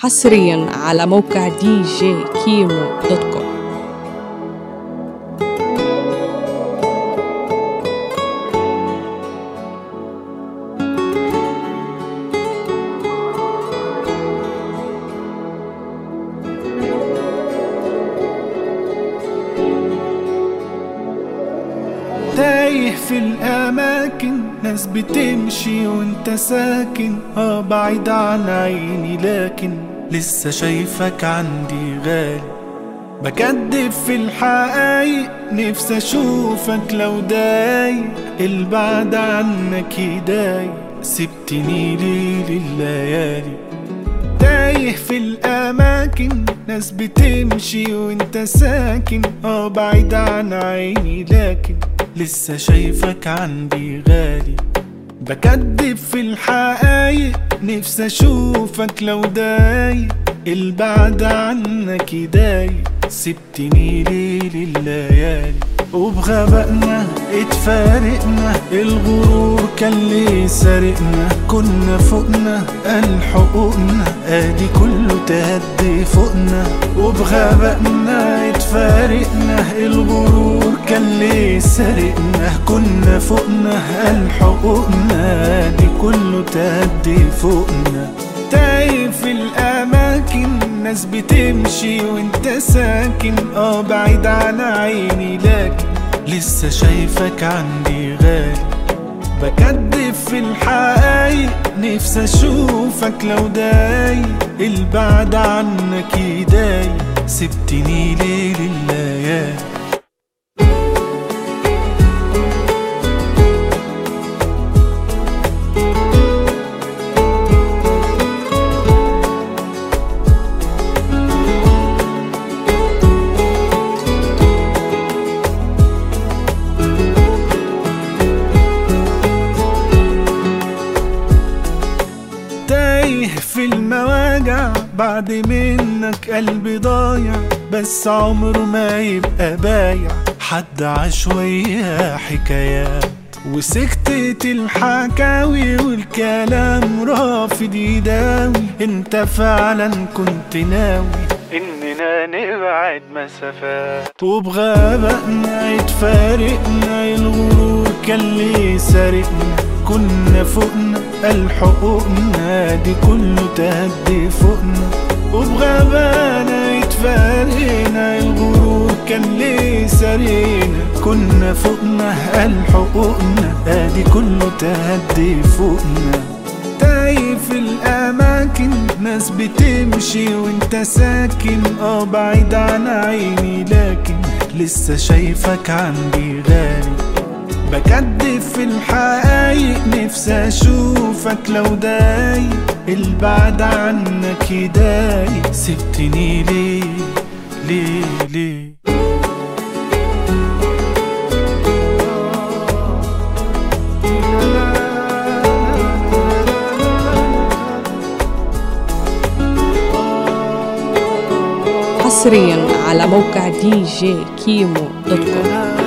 حصريا على موقع دي جي كيمو دوت كوم تايه في الأماكن ناس بتمشي وانت ساكن اه بعيد عن عيني لكن لسه شايفك عندي غالي بكدب في الحقايق نفسي اشوفك لو دايق البعد عنك يضايق سبتني ليه لليالي تايه في الأماكن ناس بتمشي وانت ساكن اه بعيد عن عيني لكن لسه شايفك عندي غالي بكدب في الحقايق نفسي اشوفك لو دايق البعد عنك يضايق سبتني ليه لليالي وبغبائنا اتفارقنا الغرور كان ليه سارقنا كنا فوقنا قال حقوقنا ادي كله تهدي فوقنا وبغبائنا اتفارقنا الغرور كان ليه سارقنا كنا فوقنا قال حقوقنا ادي كله تهدي فوقنا تايه في الأماكن ناس بتمشي وانت ساكن اه بعيد عن عيني لكن لسه شايفك عندي غالي بكدب في الحقايق نفسي اشوفك لو دايق البعد عنك يضايق سبتني ليه لليالي تايه في المواجع بعد منك قلبي ضايع بس عمره ما يبقى بايع حد عشوية حكايات وسكتت الحكاوي والكلام رافض يداوي انت فعلا كنت ناوي اننا نبعد مسافات وبغبائنا اتفارقنا الغرور كان ليه سارقنا كنا فوقنا قال حقوقنا دي كله تهدي فوقنا وبغبانا اتفارقنا الغرور كان ليه سارقنا كنا فوقنا قال حقوقنا ادي كله تهدي فوقنا تايه في الأماكن ناس بتمشي وانت ساكن اه بعيد عن عيني لكن لسه شايفك عندي غالي بكدب في الحقايق نفسي اشوفك لو دايق البعد عنك يضايق سبتني ليه ليه ليه حصريا على موقع دي جي كيمو دوت كوم